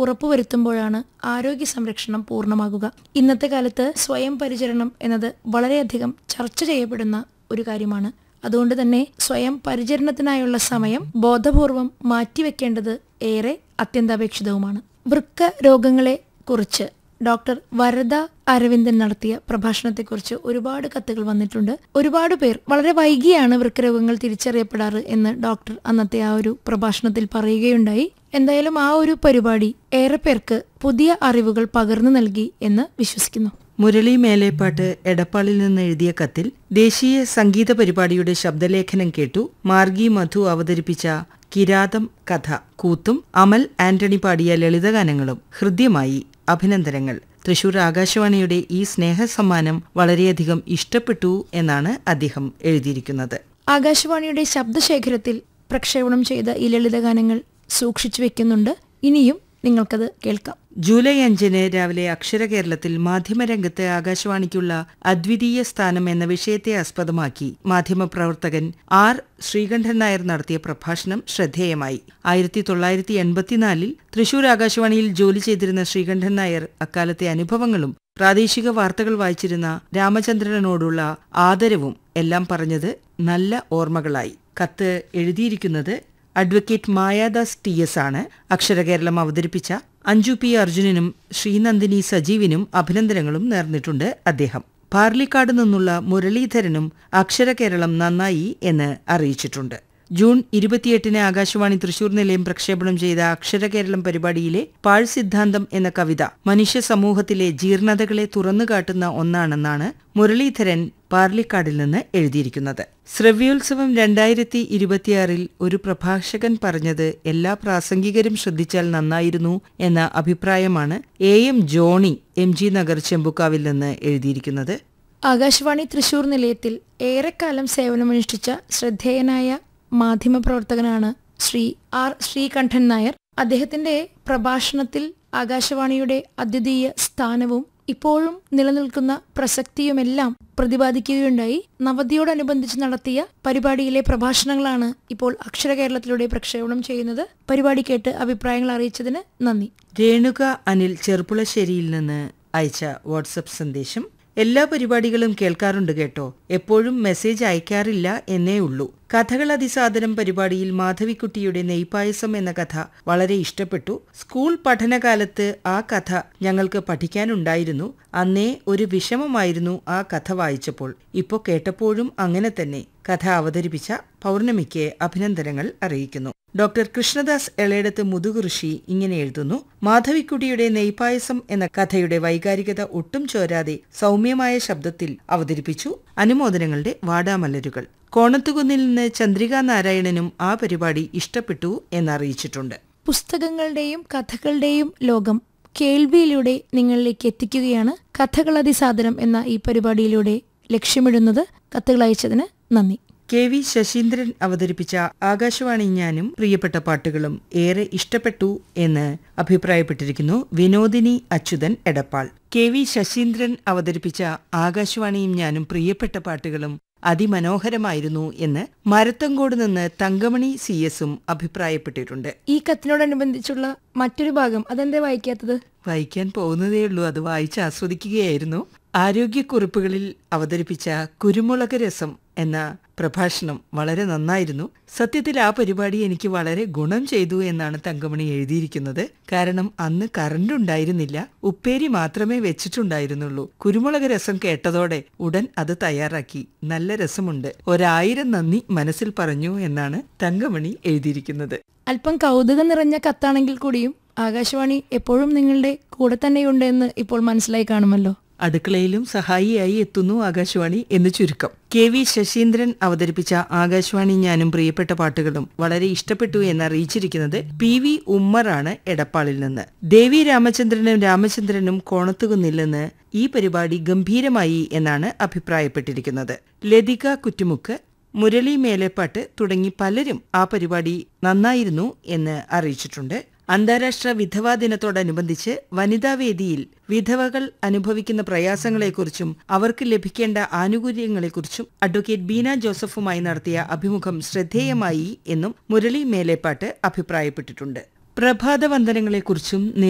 ഉറപ്പുവരുത്തുമ്പോഴാണ് ആരോഗ്യ സംരക്ഷണം പൂർണ്ണമാകുക ഇന്നത്തെ കാലത്ത് സ്വയം പരിചരണം എന്നത് വളരെയധികം ചർച്ച ചെയ്യപ്പെടുന്ന ഒരു കാര്യമാണ് അതുകൊണ്ട് തന്നെ സ്വയം പരിചരണത്തിനായുള്ള സമയം ബോധപൂർവം മാറ്റിവെക്കേണ്ടത് ഏറെ അത്യന്താപേക്ഷിതവുമാണ് വൃക്ക രോഗങ്ങളെ കുറിച്ച് ഡോക്ടർ വരദ അരവിന്ദൻ നടത്തിയ പ്രഭാഷണത്തെക്കുറിച്ച് ഒരുപാട് കത്തുകൾ വന്നിട്ടുണ്ട് ഒരുപാട് പേർ വളരെ വൈകിയാണ് വൃക്കരോഗങ്ങൾ തിരിച്ചറിയപ്പെടാറ് എന്ന് ഡോക്ടർ അന്നത്തെ ആ ഒരു പ്രഭാഷണത്തിൽ പറയുകയുണ്ടായി എന്തായാലും ആ ഒരു പരിപാടി ഏറെ പേർക്ക് പുതിയ അറിവുകൾ പകർന്നു നൽകി എന്ന് വിശ്വസിക്കുന്നു മുരളി മേലേപ്പാട്ട് എടപ്പാളിൽ നിന്ന് എഴുതിയ കത്തിൽ ദേശീയ സംഗീത പരിപാടിയുടെ ശബ്ദലേഖനം കേട്ടു മാർഗി മധു അവതരിപ്പിച്ച കിരാതം കഥ കൂത്തും അമൽ ആന്റണി പാടിയ ലളിതഗാനങ്ങളും ഹൃദ്യമായി അഭിനന്ദനങ്ങൾ തൃശൂർ ആകാശവാണിയുടെ ഈ സ്നേഹസമ്മാനം വളരെയധികം ഇഷ്ടപ്പെട്ടു എന്നാണ് അദ്ദേഹം എഴുതിയിരിക്കുന്നത് ആകാശവാണിയുടെ ശബ്ദശേഖരത്തിൽ പ്രക്ഷേപണം ചെയ്ത ഈ ലളിതഗാനങ്ങൾ സൂക്ഷിച്ചു വെക്കുന്നുണ്ട് ഇനിയും നിങ്ങൾക്കത് കേൾക്കാം ജൂലൈ അഞ്ചിന് രാവിലെ അക്ഷര കേരളത്തിൽ മാധ്യമരംഗത്ത് ആകാശവാണിക്കുള്ള അദ്വിതീയ സ്ഥാനം എന്ന വിഷയത്തെ ആസ്പദമാക്കി മാധ്യമപ്രവർത്തകൻ ആർ ശ്രീകണ്ഠൻ നായർ നടത്തിയ പ്രഭാഷണം ശ്രദ്ധേയമായി ആയിരത്തി തൊള്ളായിരത്തി എൺപത്തിനാലിൽ തൃശൂർ ആകാശവാണിയിൽ ജോലി ചെയ്തിരുന്ന ശ്രീകണ്ഠൻ നായർ അക്കാലത്തെ അനുഭവങ്ങളും പ്രാദേശിക വാർത്തകൾ വായിച്ചിരുന്ന രാമചന്ദ്രനോടുള്ള ആദരവും എല്ലാം പറഞ്ഞത് നല്ല ഓർമ്മകളായി കത്ത് എഴുതിയിരിക്കുന്നത് അഡ്വക്കേറ്റ് മായാദാസ് ടി എസ് ആണ് അക്ഷരകേരളം അവതരിപ്പിച്ച അഞ്ജു പി അർജുനനും ശ്രീനന്ദിനി സജീവിനും അഭിനന്ദനങ്ങളും നേർന്നിട്ടുണ്ട് അദ്ദേഹം പാർലിക്കാട് നിന്നുള്ള മുരളീധരനും അക്ഷരകേരളം നന്നായി എന്ന് അറിയിച്ചിട്ടുണ്ട് ജൂൺ ഇരുപത്തിയെട്ടിന് ആകാശവാണി തൃശൂർ നിലയം പ്രക്ഷേപണം ചെയ്ത അക്ഷരകേരളം പരിപാടിയിലെ പാഴ് സിദ്ധാന്തം എന്ന കവിത മനുഷ്യ സമൂഹത്തിലെ ജീർണതകളെ തുറന്നുകാട്ടുന്ന ഒന്നാണെന്നാണ് മുരളീധരൻ പാർലിക്കാടിൽ നിന്ന് എഴുതിയിരിക്കുന്നത് ശ്രവ്യോത്സവം രണ്ടായിരത്തി ഇരുപത്തിയാറിൽ ഒരു പ്രഭാഷകൻ പറഞ്ഞത് എല്ലാ പ്രാസംഗികരും ശ്രദ്ധിച്ചാൽ നന്നായിരുന്നു എന്ന അഭിപ്രായമാണ് A M Johny M G Nagar ചെമ്പുക്കാവിൽ നിന്ന് എഴുതിയിരിക്കുന്നത് ആകാശവാണി തൃശൂർ നിലയത്തിൽ ഏറെക്കാലം സേവനമനുഷ്ഠിച്ച ശ്രദ്ധേയനായ മാധ്യമപ്രവർത്തകനാണ് ശ്രീ ആർ ശ്രീകണ്ഠൻ നായർ അദ്ദേഹത്തിന്റെ പ്രഭാഷണത്തിൽ ആകാശവാണിയുടെ അദ്വിതീയ സ്ഥാനവും ഇപ്പോഴും നിലനിൽക്കുന്ന പ്രസക്തിയുമെല്ലാം പ്രതിപാദിക്കുകയുണ്ടായി നവതിയോടനുബന്ധിച്ച് നടത്തിയ പരിപാടിയിലെ പ്രഭാഷണങ്ങളാണ് ഇപ്പോൾ അക്ഷര കേരളത്തിലൂടെ പ്രക്ഷേപണം ചെയ്യുന്നത് പരിപാടി കേട്ട് അഭിപ്രായങ്ങൾ അറിയിച്ചതിന് നന്ദി രേണുക അനിൽ ചെറുപ്പുളശ്ശേരിയിൽ നിന്ന് അയച്ച വാട്സപ്പ് സന്ദേശം എല്ലാ പരിപാടികളും കേൾക്കാറുണ്ട് കേട്ടോ എപ്പോഴും മെസ്സേജ് അയക്കാറില്ല എന്നേ ഉള്ളൂ കഥകൾ അതിസാദരം പരിപാടിയിൽ മാധവിക്കുട്ടിയുടെ നെയ്പായസം എന്ന കഥ വളരെ ഇഷ്ടപ്പെട്ടു സ്കൂൾ പഠനകാലത്ത് ആ കഥ ഞങ്ങൾക്ക് പഠിക്കാനുണ്ടായിരുന്നു അന്നേ ഒരു വിഷമമായിരുന്നു ആ കഥ വായിച്ചപ്പോൾ ഇപ്പോ കേട്ടപ്പോഴും അങ്ങനെ തന്നെ കഥ അവതരിപ്പിച്ച പൗർണമിക്ക് അഭിനന്ദനങ്ങൾ അറിയിക്കുന്നു ഡോക്ടർ കൃഷ്ണദാസ് എളേടത്ത് മുതുകുറിശി ഇങ്ങനെ എഴുതുന്നു മാധവിക്കുട്ടിയുടെ നെയ്പായസം എന്ന കഥയുടെ വൈകാരികത ഒട്ടും ചോരാതെ സൗമ്യമായ ശബ്ദത്തിൽ അവതരിപ്പിച്ചു അനുമോദനങ്ങളുടെ വാടാമലരുകൾ കോണത്തുകുന്നിൽ നിന്ന് ചന്ദ്രിക നാരായണനും ആ പരിപാടി ഇഷ്ടപ്പെട്ടു എന്നറിയിച്ചിട്ടുണ്ട് പുസ്തകങ്ങളുടെയും കഥകളുടെയും ലോകം കേൾവിയിലൂടെ നിങ്ങളിലേക്ക് എത്തിക്കുകയാണ് കഥകൾ അതിസാദരം എന്ന ഈ പരിപാടിയിലൂടെ ലക്ഷ്യമിടുന്നത് കത്തുകൾ അയച്ചതിന് നന്ദി കെ വി ശശീന്ദ്രൻ അവതരിപ്പിച്ച ആകാശവാണി ഞാനും പ്രിയപ്പെട്ട പാട്ടുകളും ഏറെ ഇഷ്ടപ്പെട്ടു എന്ന് അഭിപ്രായപ്പെട്ടിരിക്കുന്നു വിനോദിനി അച്യുതൻ എടപ്പാൾ കെ വി ശശീന്ദ്രൻ അവതരിപ്പിച്ച ആകാശവാണിയും ഞാനും പ്രിയപ്പെട്ട പാട്ടുകളും അതിമനോഹരമായിരുന്നു എന്ന് മരത്തങ്കോട് നിന്ന് തങ്കമണി സി എസും അഭിപ്രായപ്പെട്ടിട്ടുണ്ട് ഈ കത്തിനോടനുബന്ധിച്ചുള്ള മറ്റൊരു ഭാഗം അതെന്തേ വായിക്കാത്തത് വായിക്കാൻ പോകുന്നതേയുള്ളൂ അത് വായിച്ച് ആസ്വദിക്കുകയായിരുന്നു ആരോഗ്യക്കുറിപ്പുകളിൽ അവതരിപ്പിച്ച കുരുമുളക് രസം എന്ന പ്രഭാഷണം വളരെ നന്നായിരുന്നു സത്യത്തിൽ ആ പരിപാടി എനിക്ക് വളരെ ഗുണം ചെയ്തു എന്നാണ് തങ്കമണി എഴുതിയിരിക്കുന്നത് കാരണം അന്ന് കറണ്ട് ഉണ്ടായിരുന്നില്ല ഉപ്പേരി മാത്രമേ വെച്ചിട്ടുണ്ടായിരുന്നുള്ളൂ കുരുമുളക് രസം കേട്ടതോടെ ഉടൻ അത് തയ്യാറാക്കി നല്ല രസമുണ്ട് ഒരായിരം നന്ദി മനസ്സിൽ പറഞ്ഞു എന്നാണ് തങ്കമണി എഴുതിയിരിക്കുന്നത് അല്പം കൗതുകം നിറഞ്ഞ കത്താണെങ്കിൽ കൂടിയും ആകാശവാണി എപ്പോഴും നിങ്ങളുടെ കൂടെ തന്നെയുണ്ട് എന്ന് ഇപ്പോൾ മനസ്സിലായി കാണുമല്ലോ അടുക്കളയിലും സഹായിയായി എത്തുന്നു ആകാശവാണി എന്ന് ചുരുക്കം കെ വി ശശീന്ദ്രൻ അവതരിപ്പിച്ച ആകാശവാണി ഞാനും പ്രിയപ്പെട്ട പാട്ടുകളും വളരെ ഇഷ്ടപ്പെട്ടു എന്ന് അറിയിച്ചിരിക്കുന്നത് പി വി ഉമ്മറാണ് എടപ്പാളിൽ നിന്ന് ദേവി രാമചന്ദ്രനും രാമചന്ദ്രനും കോണത്തുകുന്നില്ലെന്ന് ഈ പരിപാടി ഗംഭീരമായി എന്നാണ് അഭിപ്രായപ്പെട്ടിരിക്കുന്നത് ലതിക കുറ്റുമുക്ക് മുരളി മേലേപ്പാട്ട് തുടങ്ങി പലരും ആ പരിപാടി നന്നായിരുന്നു എന്ന് അറിയിച്ചിട്ടുണ്ട് അന്താരാഷ്ട്ര വിധവാ ദിനത്തോടനുബന്ധിച്ച് വനിതാവേദിയിൽ വിധവകൾ അനുഭവിക്കുന്ന പ്രയാസങ്ങളെക്കുറിച്ചും അവർക്ക് ലഭിക്കേണ്ട ആനുകൂല്യങ്ങളെക്കുറിച്ചും അഡ്വക്കേറ്റ് ബീന ജോസഫുമായി നടത്തിയ അഭിമുഖം ശ്രദ്ധേയമായി എന്നും മുരളി മേലേപ്പാട്ട് അഭിപ്രായപ്പെട്ടിട്ടുണ്ട് പ്രഭാതവന്ദനങ്ങളെക്കുറിച്ചും